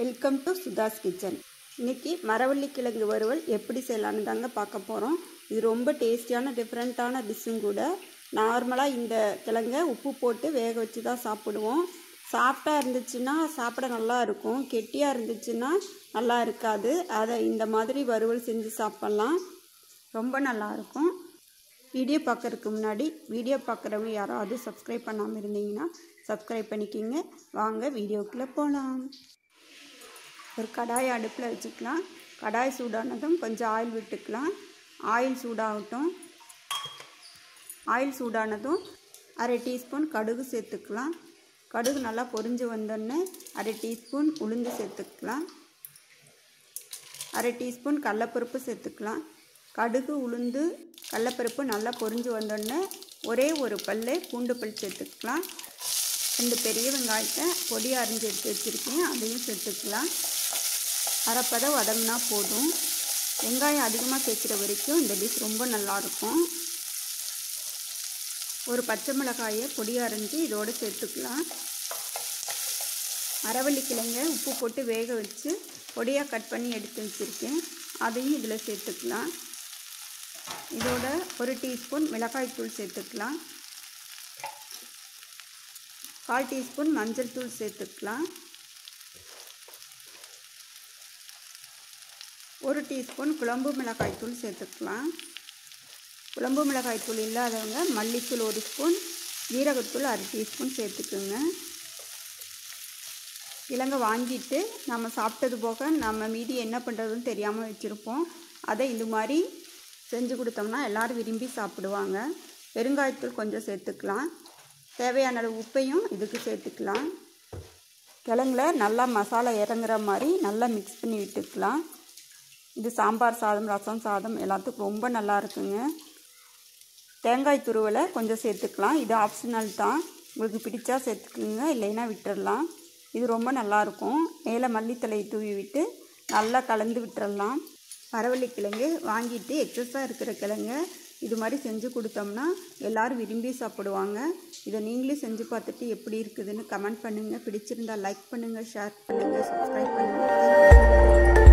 welcome to Sudha's kitchen இன்னைக்கு மரவள்ளி கிழங்கு வறுவல் எப்படி செய்யலான்னு தாங்க பார்க்க போகிறோம் இது ரொம்ப டேஸ்டியான டிஃப்ரெண்ட்டான டிஷ்ஷும் கூட நார்மலாக இந்த கிழங்கை உப்பு போட்டு வேக வச்சு தான் சாப்பிடுவோம் சாஃப்டாக இருந்துச்சுன்னா சாப்பிட நல்லா இருக்கும் கெட்டியாக இருந்துச்சுன்னா நல்லா இருக்காது அதை இந்த மாதிரி வறுவல் செஞ்சு சாப்பிட்லாம் ரொம்ப நல்லாயிருக்கும் வீடியோ பார்க்கறதுக்கு முன்னாடி வீடியோ பார்க்குறவங்க யாராவது சப்ஸ்கிரைப் பண்ணாமல் இருந்தீங்கன்னா சப்ஸ்கிரைப் பண்ணிக்கிங்க வாங்க வீடியோக்குள்ளே போகலாம் ஒரு கடாயை அடுப்பில் வச்சுக்கலாம் கடாய் சூடானதும் கொஞ்சம் ஆயில் விட்டுக்கலாம் ஆயில் சூடாகட்டும் ஆயில் சூடானதும் அரை டீஸ்பூன் கடுகு சேர்த்துக்கலாம் கடுகு நல்லா பொரிஞ்சு வந்தோடனே அரை டீஸ்பூன் உளுந்து சேர்த்துக்கலாம் அரை டீஸ்பூன் கடலப்பருப்பு சேர்த்துக்கலாம் கடுகு உளுந்து கடலப்பருப்பு நல்லா பொரிஞ்சு வந்தோடனே ஒரே ஒரு பல்லு பூண்டு பல் சேர்த்துக்கலாம் ரெண்டு பெரிய வெங்காயத்தை பொடி அரிஞ்சு எடுத்து வச்சுருக்கேன் அதையும் சேர்த்துக்கலாம் அரைப்பதை வதங்கினா போதும் வெங்காயம் அதிகமாக சேர்க்குற வரைக்கும் இந்த டிஷ் ரொம்ப நல்லாயிருக்கும் ஒரு பச்சை மிளகாயை பொடி அரைஞ்சி இதோடு சேர்த்துக்கலாம் அரவள்ளி கிழங்க உப்பு போட்டு வேக வச்சு பொடியாக கட் பண்ணி எடுத்து வச்சுருக்கேன் அதையும் இதில் சேர்த்துக்கலாம் இதோட ஒரு டீஸ்பூன் மிளகாய்த்தூள் சேர்த்துக்கலாம் கால் டீஸ்பூன் மஞ்சள் தூள் சேர்த்துக்கலாம் ஒரு டீஸ்பூன் குழம்பு மிளகாய்த்தூள் சேர்த்துக்கலாம் குழம்பு மிளகாய்த்தூள் இல்லாதவங்க மல்லித்தூள் ஒரு ஸ்பூன் ஜீரகத்தூள் அரை டீஸ்பூன் சேர்த்துக்குங்க இலங்கை வாங்கிட்டு நம்ம சாப்பிட்டது போக நம்ம மீதி என்ன பண்ணுறதுன்னு தெரியாமல் வச்சுருப்போம் அதை இந்த மாதிரி செஞ்சு கொடுத்தோம்னா எல்லோரும் விரும்பி சாப்பிடுவாங்க பெருங்காயத்தூள் கொஞ்சம் சேர்த்துக்கலாம் தேவையான அளவு உப்பையும் இதுக்கு சேர்த்துக்கலாம் கிழங்குல நல்லா மசாலா இறங்குற மாதிரி நல்லா மிக்ஸ் பண்ணி விட்டுக்கலாம் இது சாம்பார் சாதம் ரசம் சாதம் எல்லாத்துக்கும் ரொம்ப நல்லா இருக்குங்க தேங்காய் துருவலை கொஞ்சம் சேர்த்துக்கலாம் இது ஆப்ஷனல் தான் உங்களுக்கு பிடிச்சா சேர்த்துக்குங்க இல்லைன்னா விட்டுடலாம் இது ரொம்ப நல்லாயிருக்கும் மேலே மல்லித்தலையை தூவி விட்டு நல்லா கலந்து விட்டுறலாம் பரவள்ளி கிழங்கு வாங்கிட்டு எக்ஸஸாக இருக்கிற கிழங்க இது மாதிரி செஞ்சு கொடுத்தோம்னா எல்லோரும் விரும்பி சாப்பிடுவாங்க இதை நீங்களே செஞ்சு பார்த்துட்டு எப்படி இருக்குதுன்னு கமெண்ட் பண்ணுங்கள் பிடிச்சிருந்தா லைக் பண்ணுங்கள் ஷேர் பண்ணுங்கள் சப்ஸ்கிரைப் பண்ணுங்கள்